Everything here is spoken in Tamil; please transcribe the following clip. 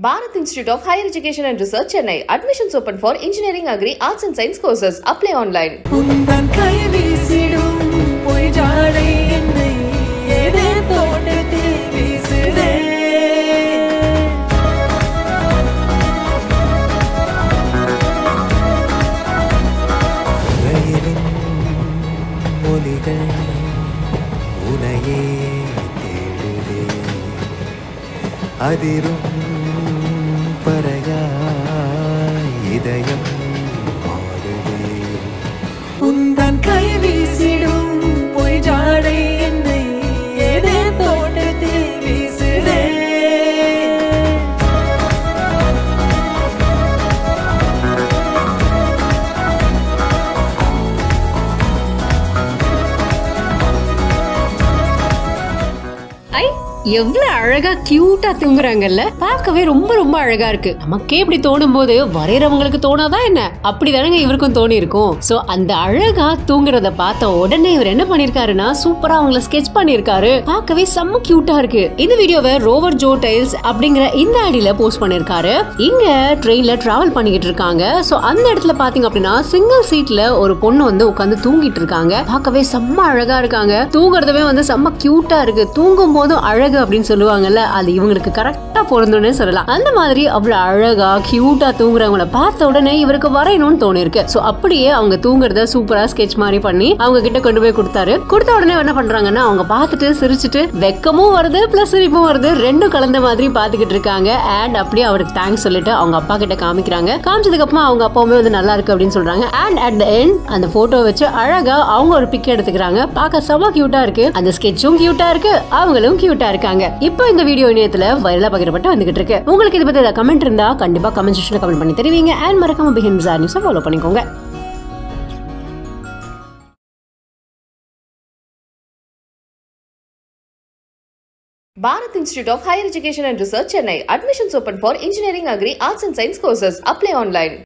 Bharat Institute of Higher Education and Research, Chennai. Admissions open for Engineering, Agri, Arts and Science courses. Apply online. உந்தன் கை வீசிடும் பொய் ஜாடை என்னை ஏதே தோட்டத்தில் வீசுதே ரயிலின் ஒலிகள் உனையே தேடுதே அதிரும் பறையாய் இதயம் பாடுதே உந்தன் கை வீசிடும் பொய் ஜாடை என்னை ஏதே தோட்டத்தில் வீசுதே ஐ எவ்வளவு அழகா கியூட்டா தூங்குறாங்கல்ல பார்க்கவே ரொம்ப ரொம்ப அழகா இருக்கு நமக்கே இப்படி தோணும் போது வரையறவங்களுக்கு தோணாதான் என்ன அப்படிதானங்க இவருக்கும் தோணி இருக்கும் சோ அந்த அழகா தூங்குறத பார்த்த உடனே இவர் என்ன பண்ணிருக்காருன்னா சூப்பரா அவங்கள ஸ்கெட்ச் பண்ணிருக்காரு பார்க்கவே செம்ம கியூட்டா இருக்கு இந்த வீடியோவை ரோவர் ஜோ டைல்ஸ் அப்படிங்கிற இந்த ஐடியில போஸ்ட் பண்ணிருக்காரு இங்க ட்ரெயின்ல டிராவல் பண்ணிக்கிட்டு இருக்காங்க சோ அந்த இடத்துல பாத்தீங்க அப்படின்னா சிங்கிள் சீட்ல ஒரு பொண்ணு வந்து உட்காந்து தூங்கிட்டு இருக்காங்க பார்க்கவே செம்ம அழகா இருக்காங்க தூங்குறதுமே வந்து செம்ம கியூட்டா இருக்கு தூங்கும் போதும் அழகு அப்படின்னு சொல்லுவாங்கல்ல அது இவங்களுக்கு கரெக்டா பொருந்தும்னு சொல்லலாம் அந்த மாதிரி அவ்வளவு அழகா கியூட்டா தூங்குறவங்கள பார்த்த உடனே இவருக்கு வரையணும்னு தோணி இருக்கு சோ அப்படியே அவங்க தூங்குறத சூப்பரா ஸ்கெட்ச் மாதிரி பண்ணி அவங்க கிட்ட கொண்டு போய் கொடுத்தாரு கொடுத்த உடனே என்ன பண்றாங்கன்னா அவங்க பார்த்துட்டு சிரிச்சுட்டு வெக்கமும் வருது பிளஸ் சிரிப்பும் வருது ரெண்டும் கலந்த மாதிரி பாத்துக்கிட்டு இருக்காங்க அண்ட் அப்படியே அவருக்கு தேங்க்ஸ் சொல்லிட்டு அவங்க அப்பா கிட்ட காமிக்கிறாங்க காமிச்சதுக்கு அப்புறமா அவங்க அப்பாவுமே வந்து நல்லா இருக்கு அப்படின்னு சொல்றாங்க அண்ட் அட் த எண்ட் அந்த போட்டோ வச்சு அழகா அவங்க ஒரு பிக் எடுத்துக்கிறாங்க பார்க்க செம கியூட்டா இருக்கு அந்த ஸ்கெட்சும் கியூட்டா இருக்கு அவங்களும் கியூட்டா இருக்காங்க இப்போ இந்த வீடியோ இணையத்துல வைரலா பகிரப்பட்டு வந்துகிட்டு இருக்கு உங்களுக்கு இதை பத்தி கமெண்ட் இருந்தா கண்டிப்பா கமெண்ட் செக்ஷன்ல கமெண்ட் பண்ணி தெரிவிங்க அண்ட் மறக்காம பிஹின் பிசார் நியூஸை ஃபாலோ பண்ணிக்கோங்க Bharat Institute of Higher Education and Research, Chennai. Admissions open for Engineering, Agri, Arts and Science courses. Apply online.